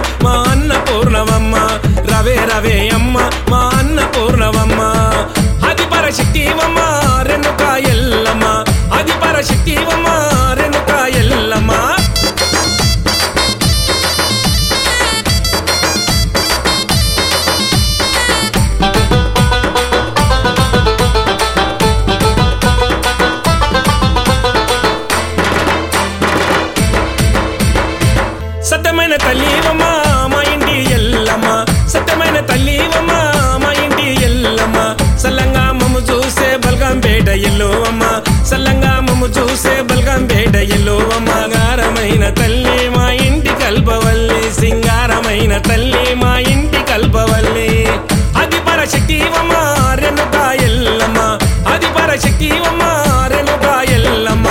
మా అన్న పూర్ణవమ్మ రవే రవే అమ్మ మా అన్న పూర్ణవమ్మ అది పరశక్తివమ్మ రెనుక ఎల్లమ్మ అది పరశక్తివమ్మ రెనుక ఎల్లమ్మ సత్యమైన తల్లివమ్మ మా ఇంటి ఎల్లమ్మ సత్యమైన తల్లివమ్మ మా ఇంటి ఎల్లమ్మ సల్లంగా మమ్ము చూసే బల్గంపేట ఎల్లోవమ్మ సల్లంగా మమ్ము చూసే బల్గంపేట ఎల్లోవమ్మ గారమైన తల్లి మా ఇంటి కల్పవల్లి సింగారమైన తల్లి మా ఇంటి కల్పవల్లి అది పరశక్తివమ్మ రెనుక ఎల్లమ్మ అది పరశక్తివమ్మ రెనుక ఎల్లమ్మ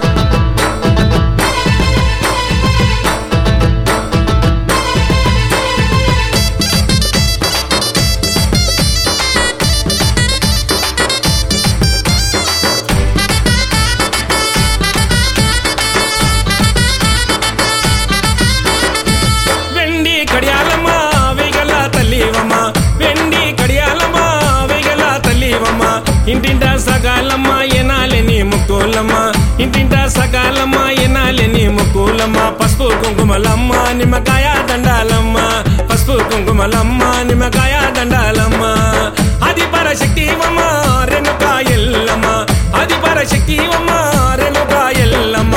వెండి కడియాలమ్మ వేగల తల్లివమ్మ వెండి కడియాలమ్మ వేగల తల్లివమ్మ ఇంటింట సగాలమ్మ ఎనాలని ముక్కులమ్మ ఇంటింట సగాలమ్మ ఎనాలని ముక్కులమ్మ పసుపు కుంకుమలమ్మ నిమ్మకాయ దండాలమ్మ పసుపు కుంకుమలమ్మ నిమ్మకాయ దండాలమ్మ అది పరశక్తివమ్మ రెనుక ఎల్లమ్మ అది పరశక్తివమ్మ రెనుక ఎల్లమ్మ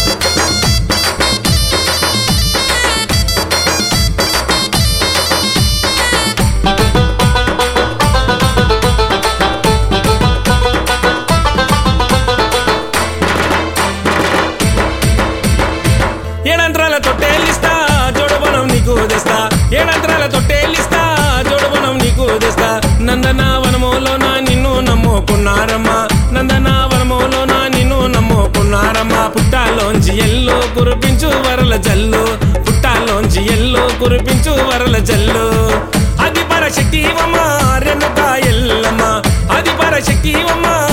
ఏడంత్రాల తొట్టేలిస్తా జోడబనం నీకు తెస్తా ఏడంత్రాల తొట్టేలిస్తా జోడబనం నీకు తెస్తా నందన వనములోన నిన్ను నమ్ముకున్నారమ్మా నందన వనములోన నిన్ను నమ్ముకున్నారమ్మా పుట్టాలోంచి ఎల్లు కురిపించు వరల జల్లు పుట్టాలోంచి ఎల్లు కురిపించు వరల జల్లు అది పరశక్తివమ్మ రెనుక ఎల్లమ్మ అది పరశక్తివమ్మ